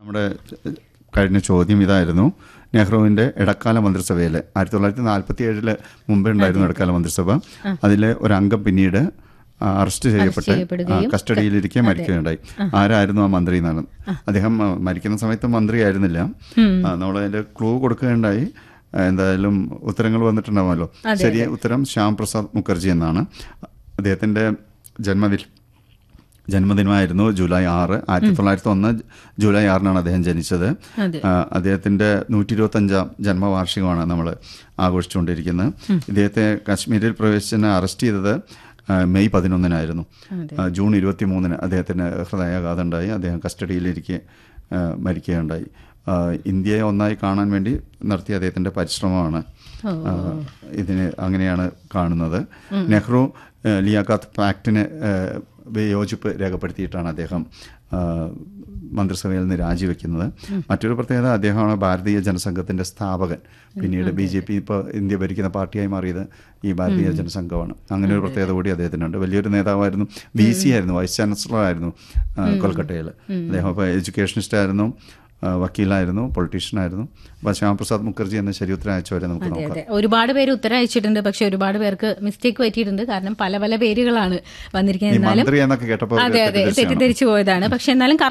നമ്മുടെ കഴിഞ്ഞ ചോദ്യം ഇതായിരുന്നു നെഹ്റുവിന്റെ ഇടക്കാല മന്ത്രിസഭയിൽ ആയിരത്തി തൊള്ളായിരത്തി നാൽപ്പത്തി ഏഴില് മുമ്പേ ഉണ്ടായിരുന്നു ഇടക്കാല മന്ത്രിസഭ അതിലെ ഒരു അംഗം പിന്നീട് ആ, അറസ്റ്റ് ചെയ്യപ്പെട്ട് ചെയ്യപ്പെടുകയും ആ, കസ്റ്റഡിയിലിരിക്കെ മരിക്കുകയുണ്ടായി ആരായിരുന്നു ആ മന്ത്രി എന്നാണ് അദ്ദേഹം ആ, മരിക്കുന്ന സമയത്ത് മന്ത്രിയായിരുന്നില്ല ആ, നമ്മളതിന്റെ ക്ലൂ കൊടുക്കുകയുണ്ടായി ആ, എന്തായാലും ഉത്തരങ്ങൾ വന്നിട്ടുണ്ടാവുമല്ലോ ശരിയ ഉത്തരം ശ്യാം പ്രസാദ് മുഖർജി എന്നാണ് അദ്ദേഹത്തിന്റെ ജന്മദിന ജന്മദിനമായിരുന്നു ജൂലൈ ആറ് ആയിരത്തി തൊള്ളായിരത്തി ഒന്ന് ജൂലൈ ആറിനാണ് അദ്ദേഹം ജനിച്ചത് അതെ. ആ, അദ്ദേഹത്തിന്റെ നൂറ്റി ഇരുപത്തഞ്ചാം ജന്മവാർഷികമാണ് നമ്മൾ ആഘോഷിച്ചുകൊണ്ടിരിക്കുന്നത് ഇദ്ദേഹത്തെ കാശ്മീരിൽ പ്രവേശിച്ചതിനെ അറസ്റ്റ് ചെയ്തത് ആ, മെയ് പതിനൊന്നിനായിരുന്നു ആ, ജൂൺ ഇരുപത്തി മൂന്നിന് അദ്ദേഹത്തിന് ഹൃദയാഘാതം ഉണ്ടായി അദ്ദേഹം കസ്റ്റഡിയിലിരിക്കെ ആ, മരിക്കുകയുണ്ടായി ആ, ഇന്ത്യയെ ഒന്നായി കാണാൻ വേണ്ടി നടത്തിയ അദ്ദേഹത്തിന്റെ പരിശ്രമമാണ് ആ, ഇതിന് അങ്ങനെയാണ് കാണുന്നത് നെഹ്റു ആ, ലിയാഖാത്ത് പാക്ടിന് ആ, വിയോജിപ്പ് രേഖപ്പെടുത്തിയിട്ടാണ് അദ്ദേഹം ആ, മന്ത്രിസഭയിൽ നിന്ന് രാജിവെക്കുന്നത് മറ്റൊരു പ്രത്യേകത അദ്ദേഹമാണ് ഭാരതീയ ജനസംഘത്തിന്റെ സ്ഥാപകൻ പിന്നീട് ബി ജെ പി ഇപ്പോൾ ഇന്ത്യ ഭരിക്കുന്ന പാർട്ടിയായി മാറിയത് ഈ ഭാരതീയ ജനസംഘമാണ് അങ്ങനെ ഒരു പ്രത്യേകത കൂടി അദ്ദേഹത്തിനുണ്ട് വലിയൊരു നേതാവായിരുന്നു വി സി ആയിരുന്നു വൈസ് ചാൻസലർ ആയിരുന്നു ആ, കൊൽക്കട്ടയിൽ അദ്ദേഹം ഇപ്പോൾ എഡ്യൂക്കേഷനിസ്റ്റ് ആയിരുന്നു ആ, വക്കീലായിരുന്നു പൊളിറ്റീഷ്യനായിരുന്നു അപ്പോൾ ശ്യാമപ്രസാദ് മുഖർജി എന്ന ശരി ഉത്തരം അയച്ചവരെ നമുക്ക് അതെ നോക്കാം അതെ ഒരുപാട് പേര് ഉത്തരം അയച്ചിട്ടുണ്ട് പക്ഷെ ഒരുപാട് പേർക്ക് മിസ്റ്റേക്ക് പറ്റിയിട്ടുണ്ട് കാരണം പല പല പേരുകളാണ് ഈ വന്നിരിക്കുന്നത് എന്നാലും മന്ത്രി എന്നൊക്കെ കേട്ടപ്പോൾ അതെ അതെ തെറ്റിദ്ധരിച്ചു പോയതാണ് പക്ഷെ എന്നാലും